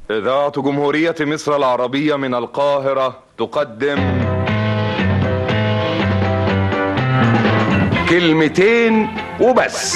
إذاعة جمهورية مصر العربية من القاهرة تقدم كلمتين وبس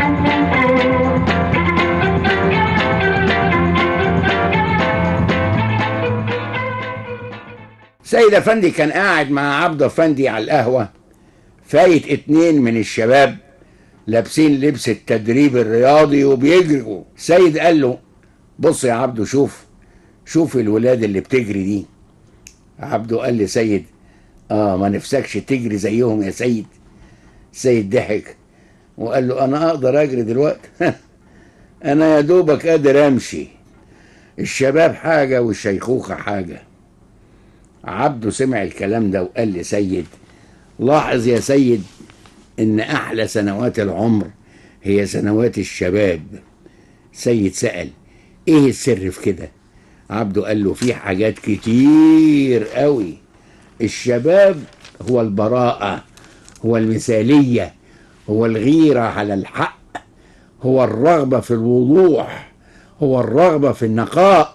سيد افندي كان قاعد مع عبد افندي على القهوة فايت اتنين من الشباب لابسين لبس التدريب الرياضي وبيجروا سيد قال له بص يا عبدو شوف شوف الولاد اللي بتجري دي عبدو قال لي سيد اه ما نفسكش تجري زيهم يا سيد سيد ضحك وقال له انا اقدر اجري دلوقتي انا يا دوبك قادر امشي الشباب حاجة والشيخوخة حاجة عبده سمع الكلام ده وقال لي سيد لاحظ يا سيد ان احلى سنوات العمر هي سنوات الشباب سيد سأل ايه السر في كده عبده قال له في حاجات كتير قوي الشباب هو البراءة هو المثالية هو الغيرة على الحق هو الرغبة في الوضوح هو الرغبة في النقاء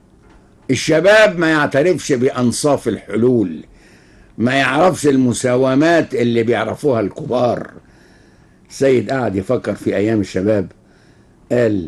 الشباب ما يعترفش بأنصاف الحلول ما يعرفش المساومات اللي بيعرفوها الكبار سيد قعد يفكر في أيام الشباب قال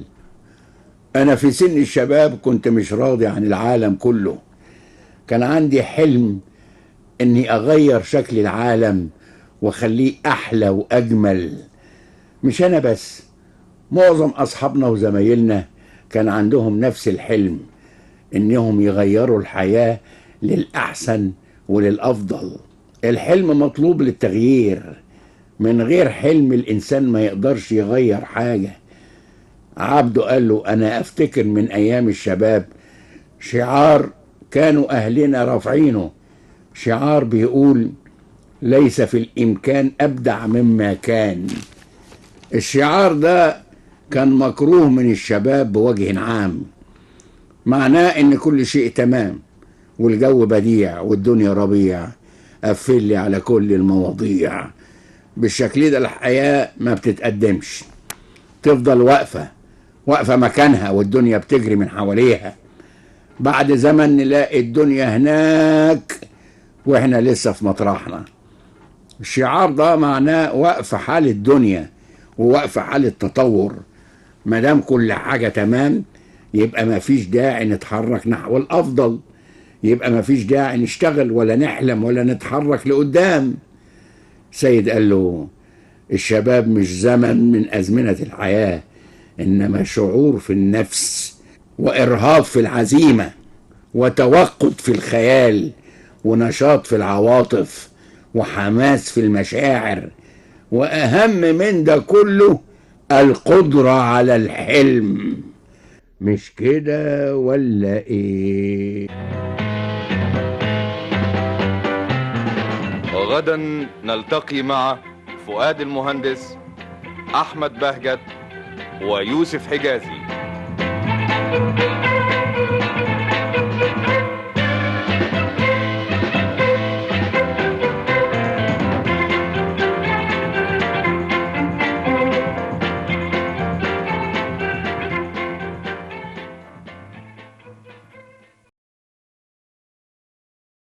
أنا في سن الشباب كنت مش راضي عن العالم كله كان عندي حلم إني أغير شكل العالم وأخليه أحلى وأجمل مش أنا بس معظم أصحابنا وزمايلنا كان عندهم نفس الحلم إنهم يغيروا الحياة للأحسن وللأفضل الحلم مطلوب للتغيير من غير حلم الإنسان ما يقدرش يغير حاجة عبده قال له أنا أفتكر من أيام الشباب شعار كانوا أهلنا رافعينه شعار بيقول ليس في الإمكان أبدع مما كان الشعار ده كان مكروه من الشباب بوجه عام معناه إن كل شيء تمام والجو بديع والدنيا ربيع قفل لي على كل المواضيع بالشكل ده الحياة ما بتتقدمش تفضل واقفة واقفة مكانها والدنيا بتجري من حواليها بعد زمن نلاقي الدنيا هناك واحنا لسه في مطرحنا الشعار ده معناه وقف حال الدنيا ووقف حال التطور ما دام كل حاجة تمام يبقى ما فيش داعي نتحرك نحو الأفضل يبقى ما فيش داعي نشتغل ولا نحلم ولا نتحرك لقدام سيد قال له الشباب مش زمن من أزمنة الحياة إنما شعور في النفس وإرهاق في العزيمة وتوقد في الخيال ونشاط في العواطف وحماس في المشاعر وأهم من ده كله القدرة على الحلم مش كده ولا إيه؟ وغدا نلتقي مع فؤاد المهندس أحمد بهجت ويوسف حجازي